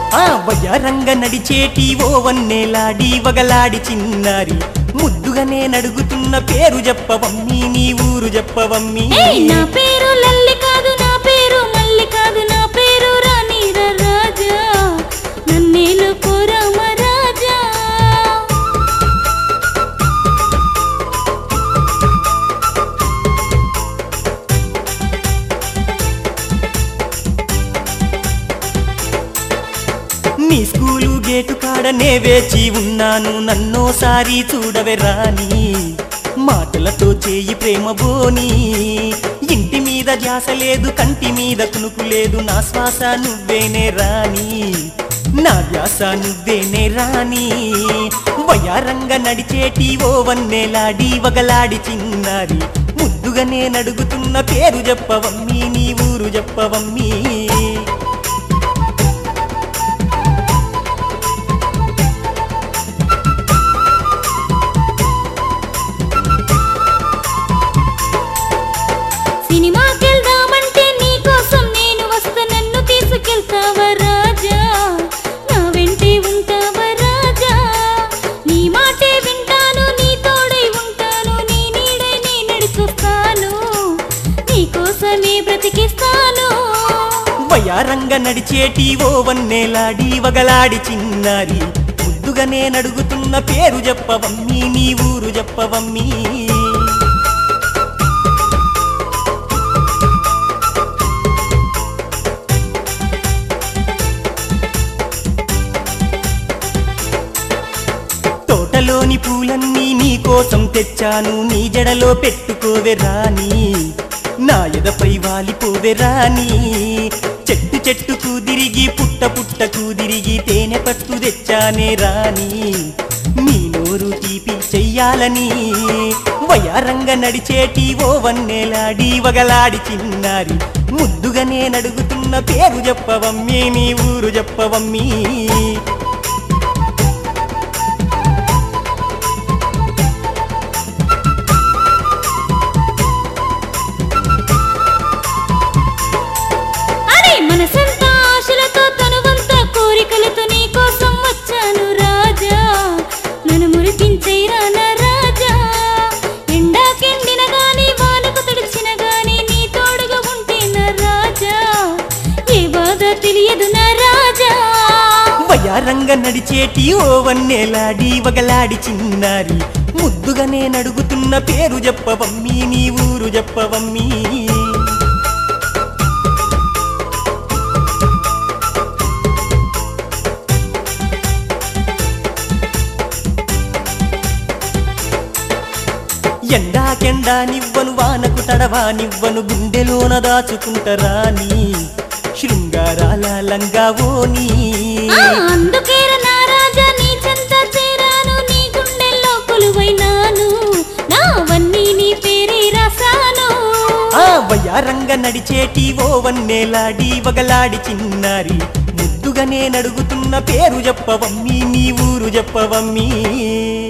ఆ వయ్యారంగ నడిచేటి ఓ వన్నేలాడి వగలాడి చిన్నారి ముద్దుగానే నడుగుతున్న పేరు చెప్పవమ్మి నీ ఊరు చెప్పవమ్మి ఏయ్ నా పేరు లల్లి కాదు నా పేరు మల్లి కాదు నా పేరు రాణి రాజా నన్నేలు కోరామ రాజా నీ స్కూలు గేటు కాడనే వేచి ఉన్నాను నన్నోసారి చూడవే రాని మాటలతో చేయి ప్రేమ బోని ఇంటి మీద ధ్యాస లేదు కంటి మీద కునుకు లేదు నా శ్వాస నువ్వేనే రాని నా ధ్యాస నువ్వేనే రాని వయారంగ నడిచేటి ఓ వన్నేలాడి వగలాడి చిన్నారి ముద్దుగానే నడుగుతున్న పేరు చెప్పవమ్మి నీ ఊరు చెప్పవమ్మి సినిమాకెళ్దామంటే నీ కోసం నేను వస్తా నన్ను తీసుకెళ్తావా రాజా నా వెంటే ఉంటావా రాజా నీ మాటే వింటాను నీ తోడై ఉంటాను నీ నీడై నీ నడిచొస్తాను నీ కోసమే బ్రతికిస్తాను వయారంగ నడిచేటి ఓ వన్నేలాడి వగలాడి చిన్నారి ముద్దుగానే నడుగుతున్న పేరు చెప్పవమ్మి నీ ఊరు చెప్పవమ్మి తోటలోని పూలన్నీ నీ కోసం తెచ్చాను నీ జడలో పెట్టుకోవే రాని నా ఎదపై వాలిపోవే రాని చెట్టు చెట్టుకు తిరిగి పుట్ట పుట్టకు తిరిగి తేనె పట్టు తెచ్చానే రాని నీ నోరు తీపి చెయ్యాలని వయారంగ నడిచేటి ఓ వన్నేలాడి వగలాడి చిన్నారి ముద్దుగానే నడుగుతున్న పేరు చెప్పవమ్మి నీ ఊరు చెప్పవమ్మి అరే మనసంతా ఆశలతో తనువంతా కోరికలతో నీ కోసం వచ్చాను రాజా నన్ను మురిపించేరా నా రాజా ఎండాకెండిన గాని వానకు తడిచిన గాని నీ తోడుగా ఉంటే నా రాజా ఏ బాధ తెలియదు నా రాజా వయారంగ నడిచేటి ఓ వన్నేలాడి వగలాడి చిన్నారి ముద్దుగానే నడుగుతున్న పేరు చెప్పవమ్మి నీ ఊరు చెప్పవమ్మి ఎండాకెండా నివ్వను వానకు తడవా నివ్వను గుండెలోన దాచుకుంటరా నీ శృంగారాల లంగావోని ఆ, అందుకేర నా రాజా నీ చెంత చేరాను నీ గుండెల్లో కొలువైనాను నావన్నీ నీ పేరే రాసాను ఆ వయారంగ నడిచేటి ఓ వన్నేలాడి వగలాడి చిన్నారి ముద్దుగానే నడుగుతున్న పేరు చెప్పవమ్మి నీ ఊరు చెప్పవమ్మి